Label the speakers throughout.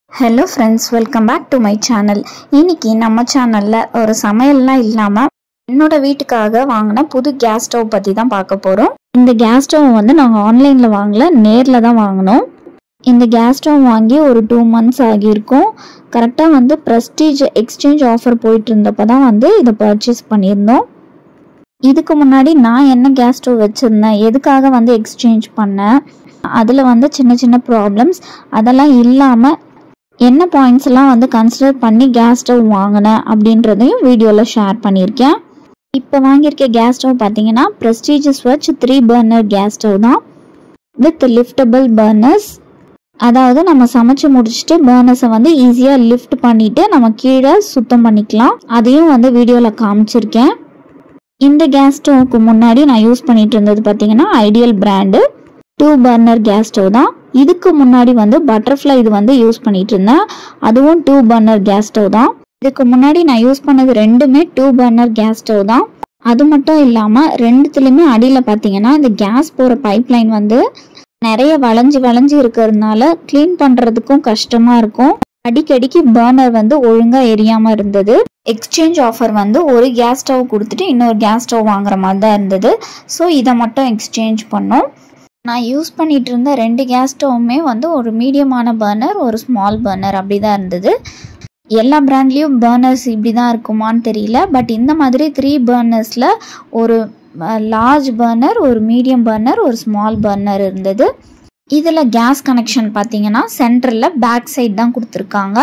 Speaker 1: hello friends welcome back to my channel இன்னைக்கு நம்ம சேனலில் ஒரு சமையல்லாம் இல்லாமல் என்னோட வீட்டுக்காக வாங்கின புது கேஸ் ஸ்டவ் பற்றி தான் பார்க்க போகிறோம் இந்த கேஸ் ஸ்டவ் வந்து நாங்கள் ஆன்லைனில் வாங்கல நேரில் தான் வாங்கினோம் இந்த கேஸ் ஸ்டவ் வாங்கி ஒரு டூ மந்த்ஸ் ஆகியிருக்கும் கரெக்டாக வந்து ப்ரெஸ்டீஜ் எக்ஸ்சேஞ்ச் ஆஃபர் போயிட்டு இருந்தப்போ தான் வந்து இதை பர்ச்சேஸ் பண்ணியிருந்தோம் இதுக்கு முன்னாடி நான் என்ன கேஸ் ஸ்டவ் வச்சுருந்தேன் எதுக்காக வந்து எக்ஸ்சேஞ்ச் பண்ணேன் அதில் வந்து சின்ன சின்ன ப்ராப்ளம்ஸ் அதெல்லாம் இல்லாமல் என்ன பாயிண்ட்ஸ்லாம் வந்து கன்சிடர் பண்ணி கேஸ் ஸ்டவ் வாங்கினேன் அப்படின்றதையும் வீடியோவில் ஷேர் பண்ணியிருக்கேன் இப்போ வாங்கியிருக்க கேஸ் ஸ்டவ் பார்த்தீங்கன்னா Prestige Svachh three burner gas stove தான் வித் லிஃப்டபிள் பர்னர்ஸ் அதாவது நம்ம சமைச்சு முடிச்சுட்டு பர்னர்ஸை வந்து ஈஸியாக லிஃப்ட் பண்ணிவிட்டு நம்ம கீழே சுத்தம் பண்ணிக்கலாம் அதையும் வந்து வீடியோவில் காமிச்சிருக்கேன் இந்த கேஸ் ஸ்டவ்க்கு முன்னாடி நான் யூஸ் பண்ணிட்டு இருந்தது பார்த்தீங்கன்னா Ideal brand two burner gas stove தான் இதுக்கு முன்னாடி வந்து பட்டர்ஃப்ளை இது வந்து யூஸ் பண்ணிட்டு இருந்தேன் அதுவும் டூ பர்னர் கேஸ் ஸ்டவ் தான் இதுக்கு முன்னாடி நான் யூஸ் பண்ணது ரெண்டுமே டூ பர்னர் கேஸ் ஸ்டவ் தான் அது மட்டும் இல்லாமல் ரெண்டுத்துலேயுமே அடியில் பார்த்தீங்கன்னா இந்த கேஸ் போகிற பைப் லைன் வந்து நிறைய வளைஞ்சு வளைஞ்சு இருக்கிறதுனால க்ளீன் பண்ணுறதுக்கும் கஷ்டமாக இருக்கும் அடிக்கடிக்கு பர்னர் வந்து ஒழுங்காக எரியாமல் இருந்தது எக்ஸ்சேஞ்ச் ஆஃபர் வந்து ஒரு கேஸ் ஸ்டவ் கொடுத்துட்டு இன்னொரு கேஸ் ஸ்டவ் வாங்குற மாதிரி தான் இருந்தது ஸோ இதை மட்டும் எக்ஸ்சேஞ்ச் பண்ணோம் நான் யூஸ் பண்ணிட்டு இருந்த ரெண்டு கேஸ் ஸ்டவ்வுமே வந்து ஒரு மீடியமான பர்னர் ஒரு ஸ்மால் பர்னர் அப்படி தான் இருந்தது எல்லா பிராண்ட்லேயும் பர்னர்ஸ் இப்படி தான் இருக்குமான்னு தெரியல பட் இந்த மாதிரி த்ரீ பர்னர்ஸில் ஒரு லார்ஜ் பர்னர் ஒரு மீடியம் பர்னர் ஒரு ஸ்மால் பர்னர் இருந்தது இதில் கேஸ் கனெக்ஷன் பார்த்தீங்கன்னா சென்டரில் பேக் சைட் தான் கொடுத்துருக்காங்க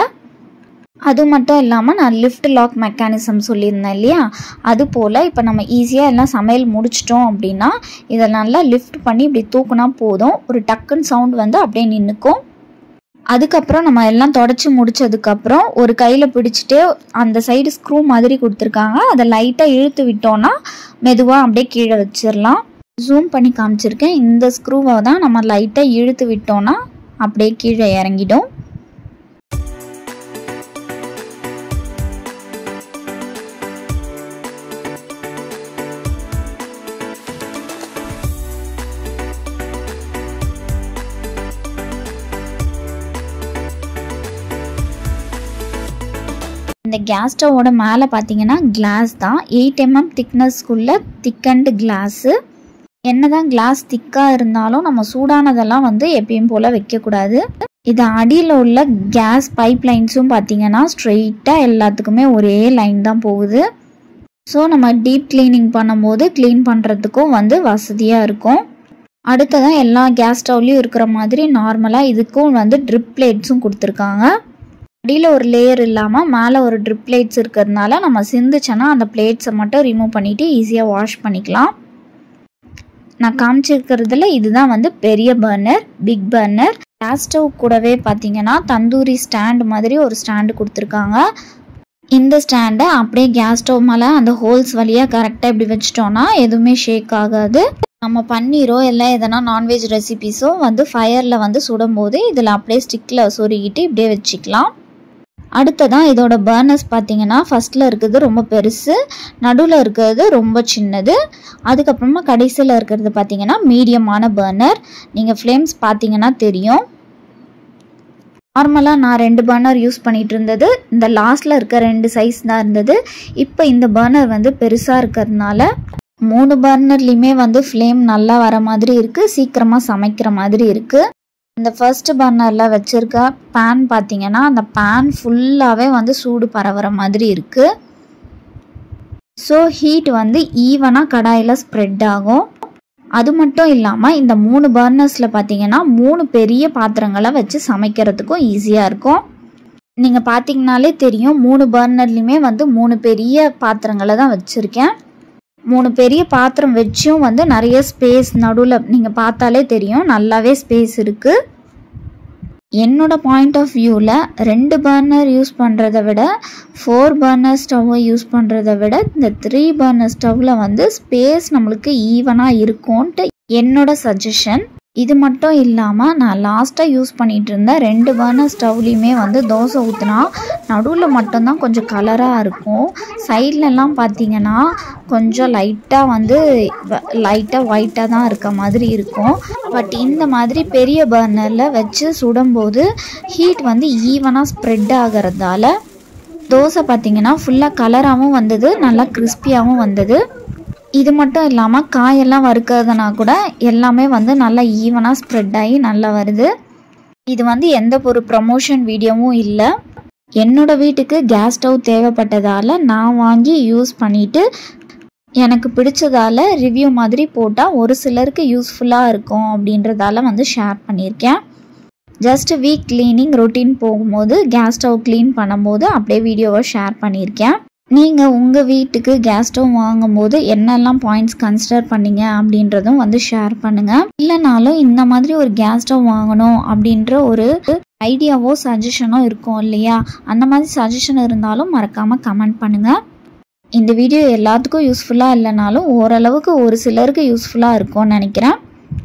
Speaker 1: அது மட்டும் இல்லாமல் நான் லிஃப்ட் லாக் மெக்கானிசம் சொல்லியிருந்தேன் இல்லையா அது போல் இப்போ நம்ம ஈஸியாக எல்லாம் சமையல் முடிச்சிட்டோம் அப்படின்னா இதை நல்லா லிஃப்ட் பண்ணி இப்படி தூக்குனா போதும் ஒரு டக்குன்னு சவுண்ட் வந்து அப்படியே நின்றுக்கும் அதுக்கப்புறம் நம்ம எல்லாம் தொடச்சி முடிச்சதுக்கப்புறம் ஒரு கையில் பிடிச்சிட்டு அந்த சைடு ஸ்க்ரூ மாதிரி கொடுத்துருக்காங்க அதை லைட்டாக இழுத்து விட்டோன்னா மெதுவாக அப்படியே கீழே வச்சிடலாம் ஜூம் பண்ணி காமிச்சிருக்கேன் இந்த ஸ்க்ரூவை தான் நம்ம லைட்டாக இழுத்து விட்டோன்னா அப்படியே கீழே இறங்கிடும் இந்த கேஸ் ஸ்டவோட மேலே பார்த்தீங்கன்னா கிளாஸ் தான் எயிட் எம்எம் திக்னஸ்க்குள்ள திக்கண்ட் கிளாஸு என்ன தான் கிளாஸ் திக்காக இருந்தாலும் நம்ம சூடானதெல்லாம் வந்து எப்பயும் போல் வைக்கக்கூடாது இது அடியில் உள்ள கேஸ் பைப் லைன்ஸும் பார்த்தீங்கன்னா ஸ்ட்ரெயிட்டாக எல்லாத்துக்குமே ஒரே லைன் தான் போகுது ஸோ நம்ம டீப் கிளீனிங் பண்ணும்போது க்ளீன் பண்ணுறதுக்கும் வந்து வசதியாக இருக்கும் அடுத்ததான் எல்லா கேஸ் ஸ்டவ்லேயும் இருக்கிற மாதிரி நார்மலாக இதுக்கும் வந்து ட்ரிப் பிளேட்ஸும் கொடுத்துருக்காங்க அடியில் ஒரு லேயர் இல்லாமல் மேலே ஒரு ட்ரிப் பிளேட்ஸ் இருக்கிறதுனால நம்ம சிந்துச்சோன்னா அந்த பிளேட்ஸை மட்டும் ரிமூவ் பண்ணிவிட்டு ஈஸியாக வாஷ் பண்ணிக்கலாம் நான் காமிச்சிருக்கிறதுல இதுதான் வந்து பெரிய burner big burner gas stove கூடவே பார்த்தீங்கன்னா தந்தூரி ஸ்டாண்ட் மாதிரி ஒரு ஸ்டாண்டு கொடுத்துருக்காங்க இந்த ஸ்டாண்டை அப்படியே கேஸ் ஸ்டவ் மேலே அந்த ஹோல்ஸ் வழியாக கரெக்டாக இப்படி வச்சிட்டோன்னா எதுவுமே ஷேக் ஆகாது நம்ம பன்னீரோ இல்லை எதனா நான்வெஜ் ரெசிபீஸோ வந்து ஃபயரில் வந்து சுடும்போது இதில் அப்படியே ஸ்டிக்கில் சொருகிட்டு இப்படியே வச்சுக்கலாம் அடுத்ததான் இதோட பர்னர்ஸ் பார்த்தீங்கன்னா ஃபஸ்ட்டில் இருக்கிறது ரொம்ப பெருசு நடுவில் இருக்கிறது ரொம்ப சின்னது அதுக்கப்புறமா கடைசியில் இருக்கிறது பார்த்தீங்கன்னா மீடியமான பர்னர் நீங்கள் ஃப்ளேம்ஸ் பார்த்தீங்கன்னா தெரியும் நார்மலாக நான் ரெண்டு பர்னர் யூஸ் பண்ணிகிட்டு இருந்தது இந்த லாஸ்ட்டில் இருக்க ரெண்டு சைஸ் தான் இருந்தது இப்போ இந்த பர்னர் வந்து பெருசாக இருக்கிறதுனால மூணு பர்னர்லேயுமே வந்து ஃப்ளேம் நல்லா வர மாதிரி இருக்குது சீக்கிரமாக சமைக்கிற மாதிரி இருக்குது இந்த ஃபர்ஸ்ட் பர்னரில் வச்சுருக்க பேன் பார்த்தீங்கன்னா அந்த பேன் ஃபுல்லாகவே வந்து சூடு பரவுற மாதிரி இருக்குது ஸோ ஹீட் வந்து ஈவனாக கடாயில் ஸ்ப்ரெட் ஆகும் அது மட்டும் இல்லாமல் இந்த மூணு பர்னர்ஸில் பார்த்தீங்கன்னா மூணு பெரிய பாத்திரங்களை வச்சு சமைக்கிறதுக்கும் ஈஸியாக இருக்கும் நீங்கள் பார்த்தீங்கனாலே தெரியும் மூணு பர்னர்லையுமே வந்து மூணு பெரிய பாத்திரங்களை தான் வச்சுருக்கேன் மூணு பெரிய பாத்திரம் வச்சும் வந்து நிறைய ஸ்பேஸ் நடுவில் நீங்கள் பார்த்தாலே தெரியும் நல்லாவே ஸ்பேஸ் இருக்குது என்னோட பாயிண்ட் ஆஃப் வியூவில் ரெண்டு பர்னர் யூஸ் பண்ணுறத விட ஃபோர் பர்னர் ஸ்டவ்வை யூஸ் பண்ணுறத விட இந்த த்ரீ பர்னர் ஸ்டவ்வில் வந்து ஸ்பேஸ் நம்மளுக்கு ஈவனாக இருக்கும்ன்ட்டு என்னோட சஜஷன் இது மட்டும் இல்லாமல் நான் லாஸ்ட்டாக யூஸ் பண்ணிகிட்டு இருந்த ரெண்டு பர்னர் ஸ்டவ்லேயுமே வந்து தோசை ஊற்றினா நடுவில் மட்டும்தான் கொஞ்சம் கலராக இருக்கும் சைட்லலாம் பார்த்தீங்கன்னா கொஞ்சம் லைட்டாக வந்து லைட்டாக ஒயிட்டாக தான் இருக்க மாதிரி இருக்கும் பட் இந்த மாதிரி பெரிய பர்னரில் வச்சு சுடும்போது ஹீட் வந்து ஈவனாக ஸ்ப்ரெட் ஆகிறதால தோசை பார்த்திங்கன்னா ஃபுல்லாக கலராகவும் வந்தது நல்லா கிறிஸ்பியாகவும் வந்தது இது மட்டும் இல்லாமல் காயெல்லாம் வறுக்கிறதுனா கூட எல்லாமே வந்து நல்லா ஈவனாக ஸ்ப்ரெட் ஆகி நல்லா வருது இது வந்து எந்த ஒரு ப்ரமோஷன் வீடியோவும் இல்லை என்னோட வீட்டுக்கு கேஸ் ஸ்டவ் தேவைப்பட்டதால் நான் வாங்கி யூஸ் பண்ணிவிட்டு எனக்கு பிடிச்சதால ரிவ்யூ மாதிரி போட்டால் ஒரு சிலருக்கு யூஸ்ஃபுல்லாக இருக்கும் அப்படின்றதால வந்து ஷேர் பண்ணியிருக்கேன் ஜஸ்ட் வீக் க்ளீனிங் ரொட்டீன் போகும்போது கேஸ் ஸ்டவ் க்ளீன் பண்ணும்போது அப்படியே வீடியோவை ஷேர் பண்ணியிருக்கேன் நீங்கள் உங்கள் வீட்டுக்கு கேஸ் ஸ்டவ் வாங்கும்போது என்னெல்லாம் பாயிண்ட்ஸ் கன்சிடர் பண்ணீங்க அப்படின்றதும் வந்து ஷேர் பண்ணுங்கள் இல்லைனாலும் இந்த மாதிரி ஒரு கேஸ் ஸ்டவ் வாங்கணும் அப்படின்ற ஒரு ஐடியாவோ சஜஷனோ இருக்கும் இல்லையா அந்த மாதிரி சஜஷன் இருந்தாலும் மறக்காமல் கமெண்ட் பண்ணுங்கள் இந்த வீடியோ எல்லாத்துக்கும் யூஸ்ஃபுல்லாக இல்லைனாலும் ஓரளவுக்கு ஒரு சிலருக்கு யூஸ்ஃபுல்லாக இருக்கும்னு நினைக்கிறேன்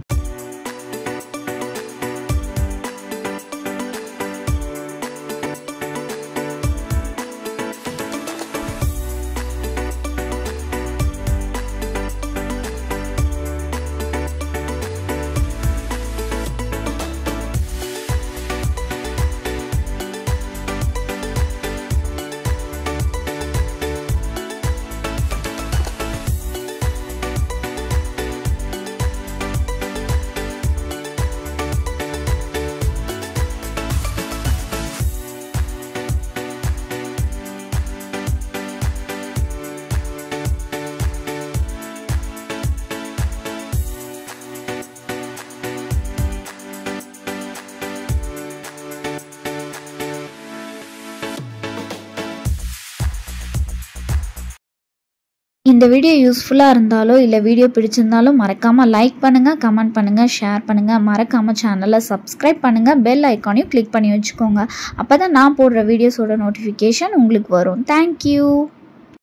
Speaker 1: இந்த வீடியோ யூஸ்ஃபுல்லாக இருந்தாலோ இல்லை வீடியோ பிடிச்சிருந்தாலும் மறக்காமல் லைக் பண்ணுங்கள் கமெண்ட் பண்ணுங்கள் ஷேர் பண்ணுங்கள் மறக்காமல் சேனலை சப்ஸ்கிரைப் பண்ணுங்கள் பெல் ஐக்கானையும் கிளிக் பண்ணி வச்சுக்கோங்க அப்போ தான் நான் போடுற வீடியோஸோட நோட்டிஃபிகேஷன் உங்களுக்கு வரும் தேங்க்யூ